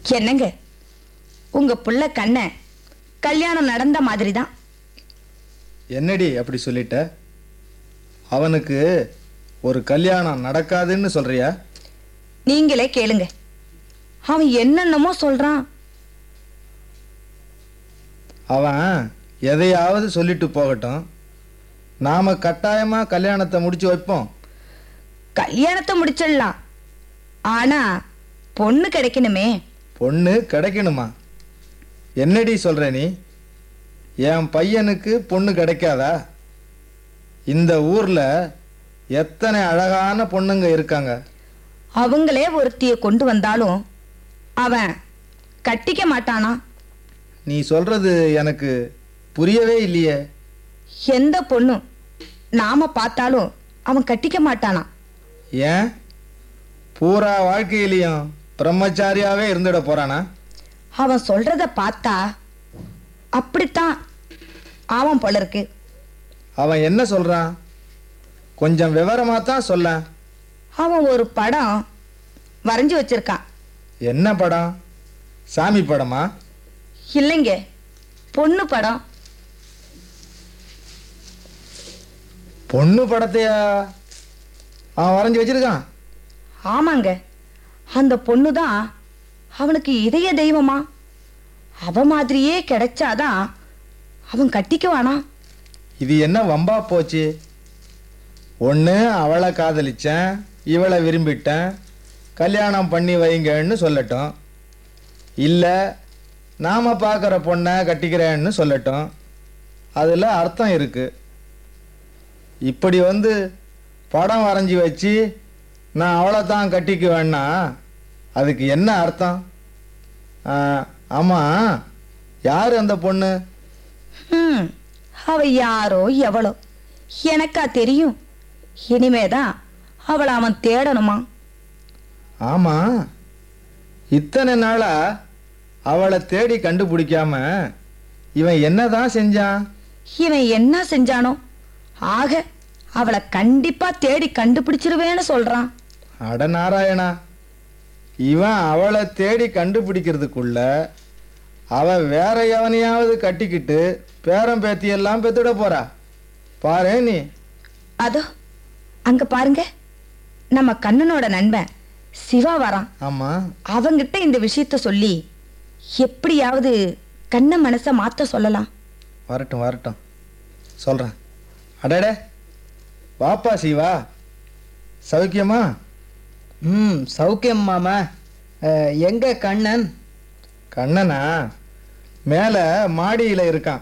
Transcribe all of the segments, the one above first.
என்னங்க உங்க புள்ள கண்ண கல்யாணம் நடந்த மாதிரி தான் என்னடி அப்படி சொல்லிட்ட அவனுக்கு ஒரு கல்யாணம் நடக்காதுன்னு சொல்றியா நீங்களே கேளுங்க அவன் என்னென்னமோ சொல்றான் அவன் எதையாவது சொல்லிட்டு போகட்டும் நாம கட்டாயமா கல்யாணத்தை முடிச்சு வைப்போம் கல்யாணத்தை முடிச்சிடலாம் ஆனா பொண்ணு கிடைக்கணுமே பொண்ணு கிடைக்கணுமா என்னடி சொல்ற நீ என் பையனுக்கு பொண்ணு கிடைக்காதா இந்த ஊர்ல எத்தனை அழகான பொண்ணுங்க இருக்காங்க அவங்களே ஒருத்திய கொண்டு வந்தாலும் அவன் கட்டிக்க மாட்டானா நீ சொல்றது எனக்கு புரியவே இல்லையே எந்த பொண்ணும் நாம பார்த்தாலும் அவன் கட்டிக்க மாட்டானா ஏன் பூரா வாழ்க்கையிலையும் பிரம்மச்சாரியாவே இருந்துட போறானா அவன் சொல்றத பார்த்தா அப்படித்தான் அவன் போல இருக்கு அவன் என்ன சொல்றான் கொஞ்சம் விவரமா தான் சொல்ல அவன் ஒரு படம் வரைஞ்சி வச்சிருக்கான் என்ன படம் சாமி படமா இல்லைங்க பொண்ணு படம் பொண்ணு படத்தையா அவன் வரைஞ்சி வச்சிருக்கான் ஆமாங்க அந்த பொண்ணு தான் அவனுக்கு இதய தெய்வமா அவ மாதிரியே கிடைச்சாதான் அவன் கட்டிக்குவானா இது என்ன வம்பா போச்சு ஒன்று அவளை காதலிச்சேன் இவளை விரும்பிட்டேன் கல்யாணம் பண்ணி வைங்கன்னு சொல்லட்டும் இல்லை நாம் பார்க்குற பொண்ணை கட்டிக்கிறேன்னு சொல்லட்டும் அதில் அர்த்தம் இருக்குது இப்படி வந்து படம் வரைஞ்சி வச்சு நான் அவளை தான் கட்டிக்குவேன்னா அதுக்கு என்ன அர்த்தம் ஆமாம் யார் அந்த பொண்ணு ஹம், அவ யாரோ எவளோ எனக்கா தெரியும் இனிமேதான் அவளை அவன் தேடணுமா ஆமா இத்தனை நாளா அவளை தேடி கண்டுபிடிக்காம இவன் என்னதான் செஞ்சான் இவன் என்ன செஞ்சானோ ஆக அவளை கண்டிப்பா தேடி கண்டுபிடிச்சிருவேன்னு சொல்றான் அட நாராயணா இவன் அவளை தேடி கண்டுபிடிக்கிறதுக்குள்ள அவ வேற எவனையாவது கட்டிக்கிட்டு பேரம் பேத்தியெல்லாம் பெத்துட போறா பாரு நீ அதோ அங்க பாருங்க நம்ம கண்ணனோட நண்பன் சிவா வரான் ஆமா அவங்கிட்ட இந்த விஷயத்த சொல்லி எப்படியாவது கண்ண மனச மாத்த சொல்லலாம் வரட்டும் வரட்டும் சொல்றேன் அடடே வாப்பா சிவா சௌக்கியமா ம் சௌக்கியம் மாமா அஹ், எங்க கண்ணன் கண்ணனா மேலே மாடியில் இருக்கான்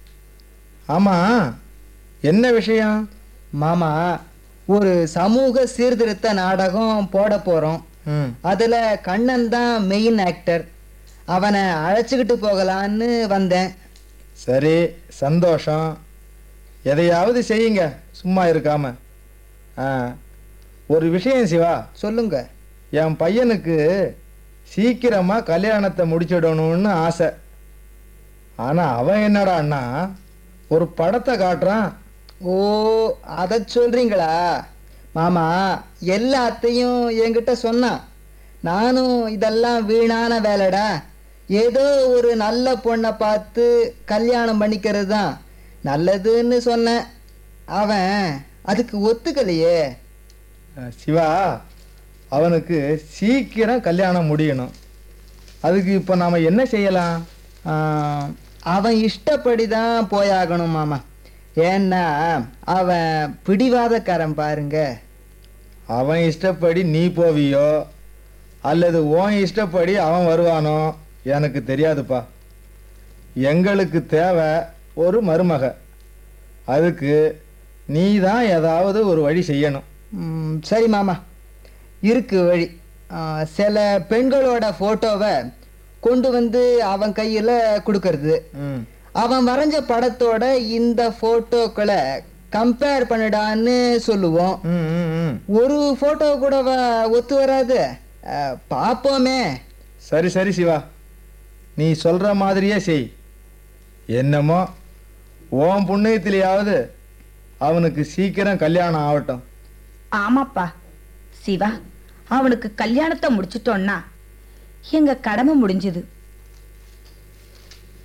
ஆமாம் என்ன விஷயம் மாமா ஒரு சமூக சீர்திருத்த நாடகம் போட போறோம் ம் அதுல கண்ணன் தான் மெயின் ஆக்டர் அவனை அழைச்சிக்கிட்டு போகலான்னு வந்தேன் சரி சந்தோஷம் எதையாவது செய்யுங்க சும்மா இருக்காம ஆ ஒரு விஷயம் சிவா சொல்லுங்க என் பையனுக்கு சீக்கிரமாக கல்யாணத்தை முடிச்சிடணும்னு ஆசை ஆனால் அவன் என்னடான்னா ஒரு படத்தை காட்டுறான் ஓ அதை சொல்றீங்களா மாமா எல்லாத்தையும் என்கிட்ட சொன்னான் நானும் இதெல்லாம் வீணான வேலைடா ஏதோ ஒரு நல்ல பொண்ணை பார்த்து கல்யாணம் பண்ணிக்கிறது தான் நல்லதுன்னு சொன்னேன் அவன் அதுக்கு ஒத்துக்கலையே அஹ், சிவா அவனுக்கு சீக்கிரம் கல்யாணம் முடியணும் அதுக்கு இப்போ நாம் என்ன செய்யலாம் ஆஹ், அவன் இஷ்டப்படி தான் போயாகணும் மாமா ஏன்னா அவன் பிடிவாதக்காரன் பாருங்க அவன் இஷ்டப்படி நீ போவியோ அல்லது உன் இஷ்டப்படி அவன் வருவானோ எனக்கு தெரியாதுப்பா எங்களுக்கு தேவை ஒரு மருமக அதுக்கு நீ தான் ஏதாவது ஒரு வழி செய்யணும் ம், சரி மாமா இருக்கு வழி ஆஹ், சில பெண்களோட ஃபோட்டோவை கொண்டு வந்து அவன் கையில் கொடுக்கறது ம் அவன் வரைஞ்ச படத்தோட இந்த ஃபோட்டோக்களை கம்பேர் பண்ணிடான்னு சொல்லுவோம் ம் ம் ம் ஒரு ஃபோட்டோ கூட வ- ஒத்து வராது ஆஹ், பார்ப்போமே சரி சரி சிவா நீ சொல்கிற மாதிரியே செய் என்னமோ உன் புண்ணியத்திலேயாவது அவனுக்கு சீக்கிரம் கல்யாணம் ஆகட்டும் ஆமாப்பா சிவா அவனுக்கு கல்யாணத்தை முடிச்சிட்டோன்னா எங்க கடமை முடிஞ்சது